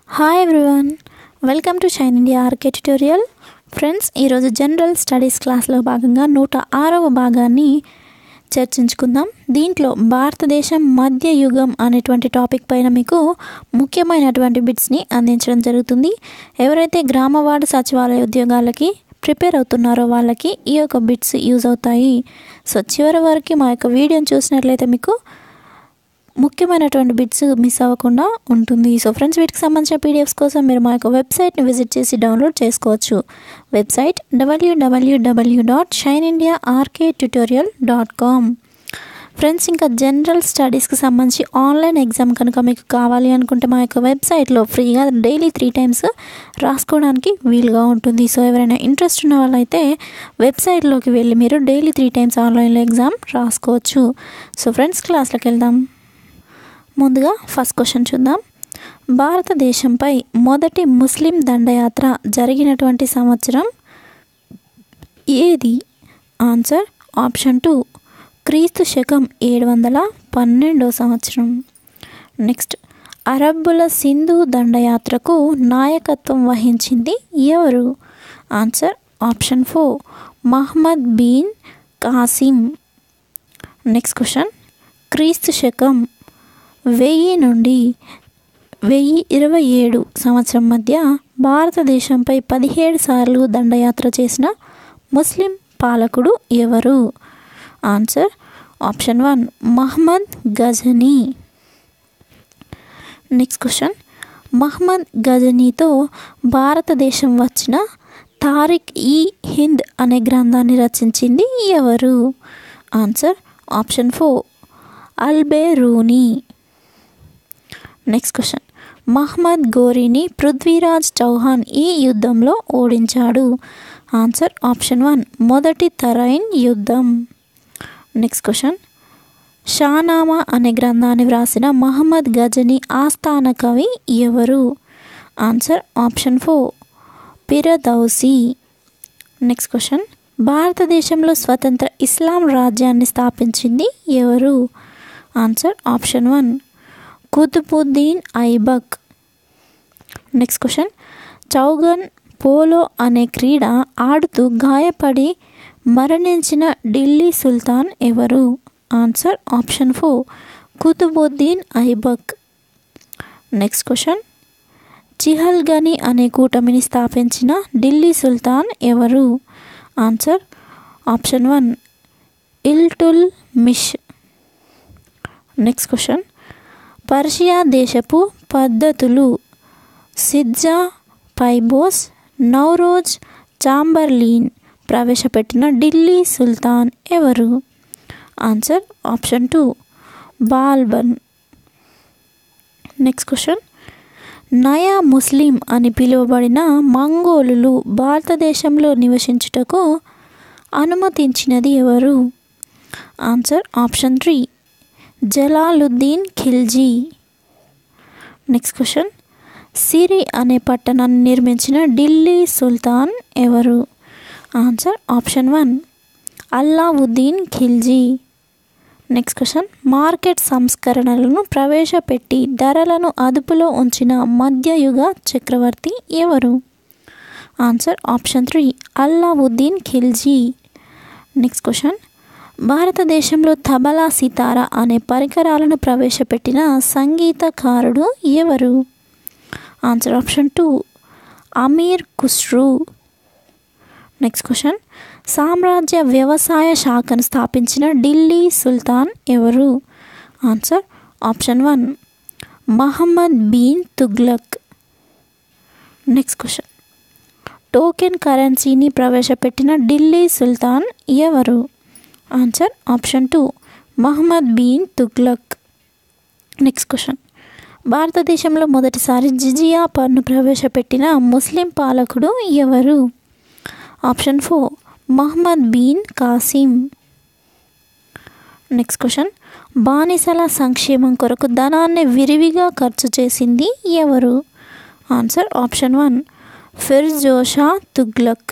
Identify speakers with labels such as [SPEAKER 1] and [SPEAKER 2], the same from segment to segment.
[SPEAKER 1] hi everyone welcome to shine India RK tutorial friends ఈరోజు general studies క్లాస్లో భాగంగా నూట ఆరవ భాగాన్ని చర్చించుకుందాం దీంట్లో భారతదేశం మధ్య యుగం అనేటువంటి టాపిక్ పైన మీకు ముఖ్యమైనటువంటి బిట్స్ని అందించడం జరుగుతుంది ఎవరైతే గ్రామ వార్డు సచివాలయ ఉద్యోగాలకి ప్రిపేర్ అవుతున్నారో వాళ్ళకి ఈ యొక్క బిట్స్ యూజ్ అవుతాయి సో చివరి వరకు మా యొక్క వీడియోని చూసినట్లయితే మీకు ముఖ్యమైనటువంటి బిట్స్ మిస్ అవ్వకుండా ఉంటుంది సో ఫ్రెండ్స్ వీటికి సంబంధించిన పీడిఎఫ్స్ కోసం మీరు మా యొక్క వెబ్సైట్ని విజిట్ చేసి డౌన్లోడ్ చేసుకోవచ్చు website W W W dot shine India RK tutorial dot com friends ఇంకా జనరల్ స్టడీస్కి సంబంధించి ఆన్లైన్ ఎగ్జామ్ కనుక మీకు కావాలి అనుకుంటే మా యొక్క వెబ్సైట్లో ఫ్రీగా డైలీ త్రీ టైమ్స్ రాసుకోవడానికి వీలుగా ఉంటుంది సో ఎవరైనా ఇంట్రెస్ట్ ఉన్న వాళ్ళైతే వెబ్సైట్లోకి వెళ్ళి మీరు డైలీ త్రీ టైమ్స్ ఆన్లైన్లో ఎగ్జామ్ రాసుకోవచ్చు సో ఫ్రెండ్స్ క్లాస్లోకి వెళ్దాం ముందుగా ఫస్ట్ క్వశ్చన్ చూద్దాం భారతదేశంపై మొదటి ముస్లిం దండయాత్ర జరిగినటువంటి సంవత్సరం ఏది ఆన్సర్ ఆప్షన్ టూ క్రీస్తు శకం ఏడు వందల పన్నెండో సంవత్సరం నెక్స్ట్ అరబ్బుల సింధు దండయాత్రకు నాయకత్వం వహించింది ఎవరు answer option four Muhammad bin Qasim next question క్రీస్తు శకం వెయ్యి నుండి వెయ్యి ఇరవై ఏడు సంవత్సరం మధ్య భారతదేశంపై పదిహేడు సార్లు దండయాత్ర చేసిన ముస్లిం పాలకుడు ఎవరు answer option one Muhammad Ghazni next question Muhammad గజనీతో భారతదేశం వచ్చిన తారిక్ ఈ హింద్ అనే గ్రంథాన్ని రచించింది ఎవరు answer option four Alberuni next question Muhammad గోరీని పృథ్వీరాజ్ చౌహాన్ ఈ యుద్ధంలో ఓడించాడు ఆన్సర్ ఆప్షన్ వన్ మొదటి తరైన్ యుద్ధం నెక్స్ట్ క్వశ్చన్ షానామా అనే గ్రంథాన్ని వ్రాసిన మహమ్మద్ గజని ఆస్థాన కవి ఎవరు answer option four Firdausi next question భారతదేశంలో స్వతంత్ర ఇస్లాం రాజ్యాన్ని స్థాపించింది ఎవరు answer option one Qutbuddin Aibak next question Chaugan polo అనే క్రీడ ఆడుతూ గాయపడి మరణించిన ఢిల్లీ సుల్తాన్ ఎవరు answer option four Qutbuddin Aibak next question Chihalgani అనే కూటమిని స్థాపించిన ఢిల్లీ సుల్తాన్ ఎవరు answer option one Iltutmish next question Persia దేశపు పద్ధతులు సిజ్జా పైబోస్ నౌరోజ్ చాంబర్లీన్ ప్రవేశపెట్టిన ఢిల్లీ సుల్తాన్ ఎవరు answer option two Balban next question Naya Muslim అని పిలువబడిన మంగోలులు భారతదేశంలో నివసించుటకు అనుమతించినది ఎవరు answer option three Jalaluddin Khilji next question Siri అనే పట్టణాన్ని నిర్మించిన ఢిల్లీ సుల్తాన్ ఎవరు answer option one Alauddin Khilji next question market సంస్కరణలను ప్రవేశపెట్టి ధరలను అదుపులో ఉంచిన మధ్యయుగ చక్రవర్తి ఎవరు answer option three Alauddin Khilji next question భారతదేశంలో తబలా సితార అనే పరికరాలను ప్రవేశపెట్టిన సంగీతకారుడు ఎవరు answer option two Amir Khusrau next question సామ్రాజ్య వ్యవసాయ శాఖను స్థాపించిన ఢిల్లీ సుల్తాన్ ఎవరు answer option one Muhammad bin Tughlaq next question token కరెన్సీని ప్రవేశపెట్టిన ఢిల్లీ సుల్తాన్ ఎవరు answer option two Muhammad bin Tughlaq next question భారతదేశంలో మొదటిసారి జిజియా పన్ను ప్రవేశపెట్టిన ముస్లిం పాలకుడు ఎవరు option four Muhammad bin Qasim next question బానిసల సంక్షేమం కొరకు ధనాన్ని విరివిగా ఖర్చు చేసింది ఎవరు answer option one Firozshah Tughlaq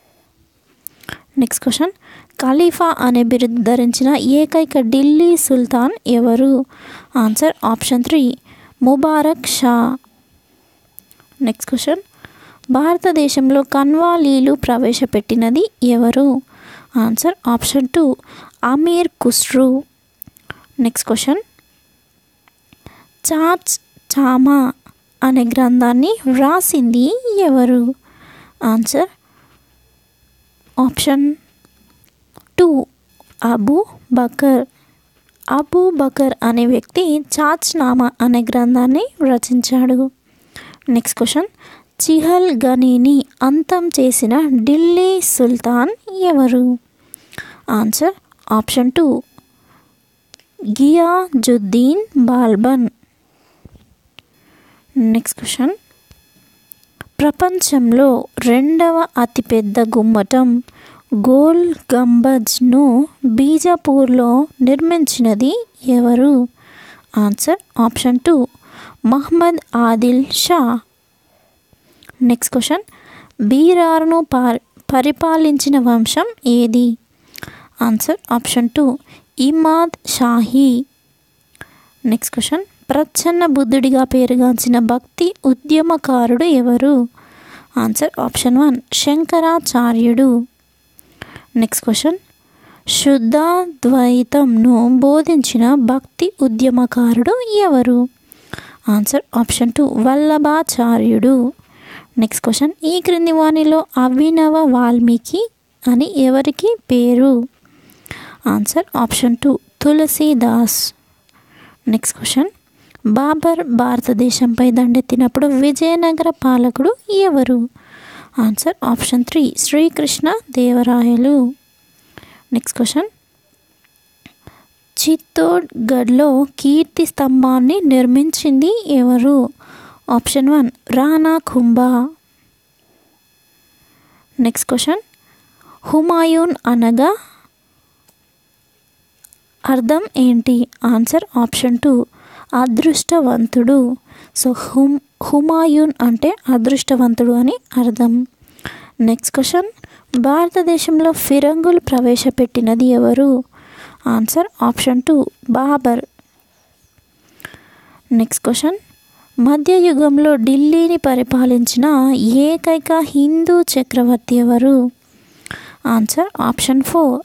[SPEAKER 1] next question ఖలీఫా అనే బిరుదు ధరించిన ఏకైక ఢిల్లీ సుల్తాన్ ఎవరు answer option three Mubarak Shah next question భారతదేశంలో కన్వాలీలు ప్రవేశపెట్టినది ఎవరు answer option two Amir Khusrau next question చార్జ్ చామా అనే గ్రంథాన్ని వ్రాసింది ఎవరు answer option two Abu Bakr Abu Bakr అనే వ్యక్తి చాచ్నామా అనే గ్రంథాన్ని రచించాడు నెక్స్ట్ క్వశ్చన్ చిహల్ గనీని అంతం చేసిన ఢిల్లీ సుల్తాన్ ఎవరు answer option two Ghiyasuddin Balban next question ప్రపంచంలో రెండవ అతిపెద్ద గుమ్మటం గోల్ గంబజ్ను బీజాపూర్లో నిర్మించినది ఎవరు answer option two Muhammad Adil Shah next question బీరార్ను పరిపాలించిన వంశం ఏది answer option two Imad Shahi next question ప్రచ్ఛన్న బుద్ధుడిగా పేరుగాంచిన భక్తి ఉద్యమకారుడు ఎవరు ఆన్సర్ ఆప్షన్ వన్ శంకరాచార్యుడు నెక్స్ట్ క్వశ్చన్ శుద్ధాద్వైతంను బోధించిన భక్తి ఉద్యమకారుడు ఎవరు ఆన్సర్ ఆప్షన్ టూ వల్లభాచార్యుడు నెక్స్ట్ క్వశ్చన్ ఈ క్రింది వాణిలో అభినవ వాల్మీకి అని ఎవరికి పేరు answer option two Tulsidas next question Babur భారతదేశంపై దండెత్తినప్పుడు విజయనగర పాలకుడు ఎవరు answer option three Srikrishna Devarayalu next question చిత్తోడ్గఢ్లో కీర్తి స్తంభాన్ని నిర్మించింది ఎవరు option one Rana Kumbha next question Humayun అనగా అర్థం ఏంటి ఆన్సర్ ఆప్షన్ టూ అదృష్టవంతుడు సో హుమ్ హుమాయూన్ అంటే అదృష్టవంతుడు అని అర్థం నెక్స్ట్ క్వశ్చన్ భారతదేశంలో ఫిరంగులు ప్రవేశపెట్టినది ఎవరు answer option two Babur next question మధ్యయుగంలో ఢిల్లీని పరిపాలించిన ఏకైక హిందూ చక్రవర్తి ఎవరు ఆన్సర్ ఆప్షన్ ఫోర్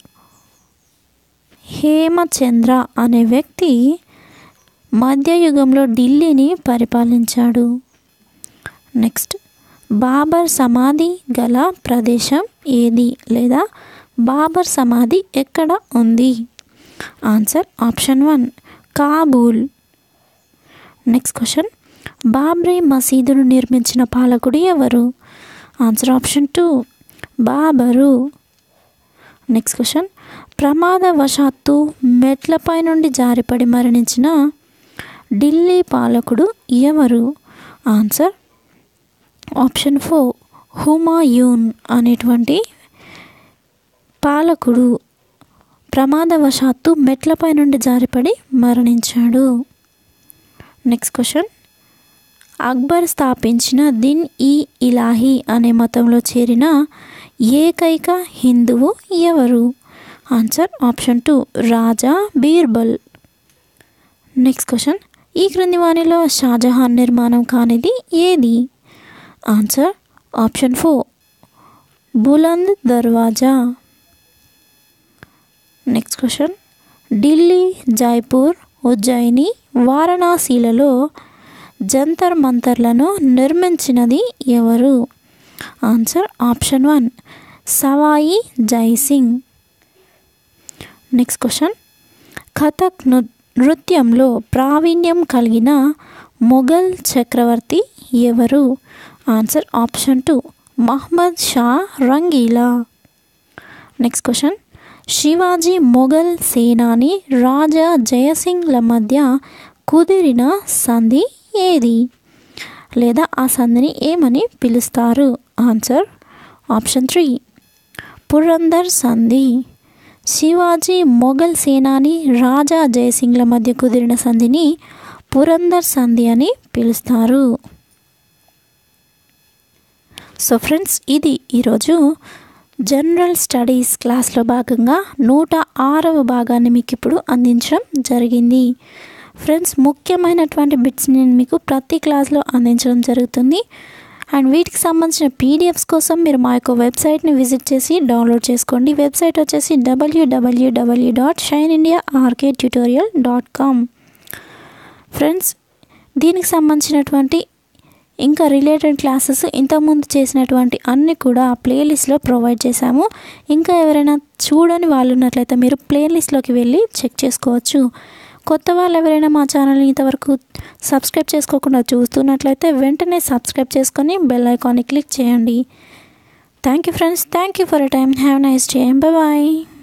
[SPEAKER 1] హేమచంద్ర అనే వ్యక్తి మధ్యయుగంలో ఢిల్లీని పరిపాలించాడు నెక్స్ట్ బాబర్ సమాధి గల ప్రదేశం ఏది లేదా బాబర్ సమాధి ఎక్కడ ఉంది answer option one Kabul next question Babri మసీదును నిర్మించిన పాలకుడు ఎవరు answer option two Babur next question ప్రమాదవశాత్తు మెట్లపై నుండి జారిపడి మరణించిన ఢిల్లీ పాలకుడు ఎవరు ఆన్సర్ ఆప్షన్ ఫోర్ హుమాయూన్ అనేటువంటి పాలకుడు ప్రమాదవశాత్తు మెట్లపై నుండి జారిపడి మరణించాడు నెక్స్ట్ క్వశ్చన్ అక్బర్ స్థాపించిన దిన్ ఈ ఇలాహి అనే మతంలో చేరిన ఏకైక హిందువు ఎవరు answer option two Raja Birbal next question ఈ క్రింది వాణిలో షాజహాన్ నిర్మాణం కానిది ఏది answer option four Buland Darwaza next question Delhi Jaipur Ujjain వారణాసిలలో జంతర్ మంతర్లను నిర్మించినది ఎవరు answer option one Sawai Jaisingh next question Kathak నృత్యంలో ప్రావీణ్యం కలిగిన మొఘల్ చక్రవర్తి ఎవరు answer option two Mohammad Shah Rangeela next question Shivaji Mughal సేనాని రాజా జయసింగ్ల మధ్య కుదిరిన సంధి ఏది లేదా ఆ సంధిని ఏమని పిలుస్తారు ఆన్సర్ ఆప్షన్ త్రీ పురందర్ సంధి శివాజీ మొఘల్ సేనాని రాజా జయసింగ్ల మధ్య కుదిరిన సంధిని పురందర్ సంధి అని పిలుస్తారు సో ఫ్రెండ్స్ ఇది ఈరోజు జనరల్ స్టడీస్ క్లాస్లో భాగంగా నూట ఆరవ భాగాన్ని మీకు ఇప్పుడు అందించడం జరిగింది ఫ్రెండ్స్ ముఖ్యమైనటువంటి బిట్స్ నేను మీకు ప్రతి క్లాస్లో అందించడం జరుగుతుంది అండ్ వీటికి సంబంధించిన పీడిఎఫ్స్ కోసం మీరు మా యొక్క వెబ్సైట్ని విజిట్ చేసి డౌన్లోడ్ చేసుకోండి వెబ్సైట్ వచ్చేసి డబ్ల్యూడబ్ల్యూడబ్ల్యూ dot shine India RK tutorial dot com friends దీనికి సంబంధించినటువంటి ఇంకా రిలేటెడ్ క్లాసెస్ ఇంతకుముందు చేసినటువంటి అన్నీ కూడా ఆ ప్లేలిస్ట్లో ప్రొవైడ్ చేశాము ఇంకా ఎవరైనా చూడని వాళ్ళు ఉన్నట్లయితే మీరు ప్లేలిస్ట్లోకి వెళ్ళి చెక్ చేసుకోవచ్చు కొత్త వాళ్ళు ఎవరైనా మా ఛానల్ని ఇంతవరకు సబ్స్క్రైబ్ చేసుకోకుండా చూస్తున్నట్లయితే వెంటనే సబ్స్క్రైబ్ చేసుకొని బెల్ ఐకాన్ని క్లిక్ చేయండి thank you friends thank you for a time have nice day bye